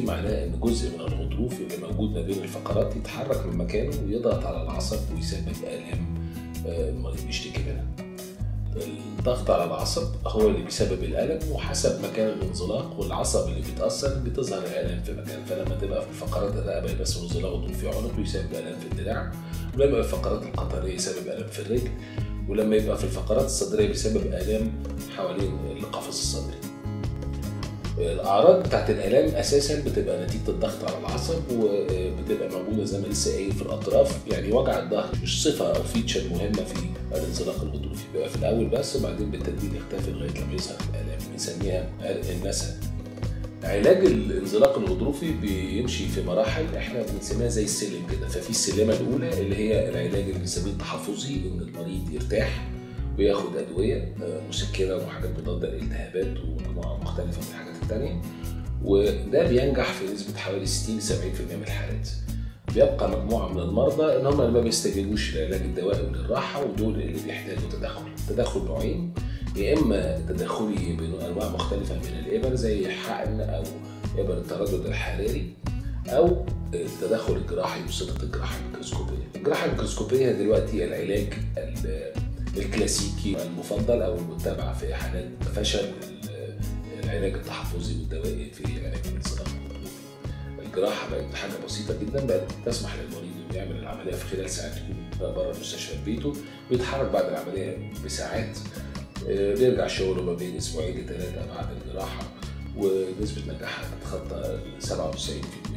معناه ان جزء من الغضروف اللي موجود ما بين الفقرات يتحرك من مكانه ويضغط على العصب ويسبب الام آه، المريض بيشتكي منها. الضغط على العصب هو اللي بيسبب الالم وحسب مكان الانزلاق والعصب اللي بيتاثر بتظهر الالم في مكان فلما تبقى في فقرات الرقبه يبقى اسمه انزلاق غضروفي عنقي يسبب الم في الدراع ولما يبقى في الفقرات القطريه يسبب الم في الرجل ولما يبقى في الفقرات الصدريه بيسبب الام حوالين القفص الصدري. الاعراض بتاعت الالام اساسا بتبقى نتيجه الضغط على العصب وبتبقى موجوده زي ما لسه قايل في الاطراف يعني وجع الظهر مش صفه او فيتشر مهمه في الانزلاق الغضروفي بيبقى في الاول بس وبعدين بالتدريج يختفي لغايه لما يظهر الالام بنسميها عرق النسا علاج الانزلاق الغضروفي بيمشي في مراحل احنا بنسميها زي السلم كده ففي السلمه الاولى اللي هي العلاج اللي بنسميه التحفظي ان المريض يرتاح وياخد ادويه مسكنه وحاجات مضاده للالتهابات ومجموعه مختلفه من الحاجات الثانيه وده بينجح في نسبه حوالي 60 ل 70% من الحالات. بيبقى مجموعه من المرضى ان هم اللي ما بيستجيبوش للعلاج الدوائي وللراحه ودول اللي بيحتاجوا تدخل. التدخل نوعين يا اما تدخلي بانواع مختلفه من الابر زي حقن او ابر التردد الحراري او التدخل الجراحي بصيغه الجراحه الميكروسكوبيه. الجراحه الميكروسكوبيه دلوقتي العلاج الكلاسيكي المفضل او المتبع في حالات فشل العلاج التحفظي والدوائي في علاج الانزلاق الجراحه بقت حاجه بسيطه جدا بقت تسمح للمريض انه يعمل العمليه في خلال ساعات يكون بره المستشفى في بيته ويتحرك بعد العمليه بساعات بيرجع شغله ما بين اسبوعين لثلاثه بعد الجراحه ونسبه نجاحها تتخطى 97%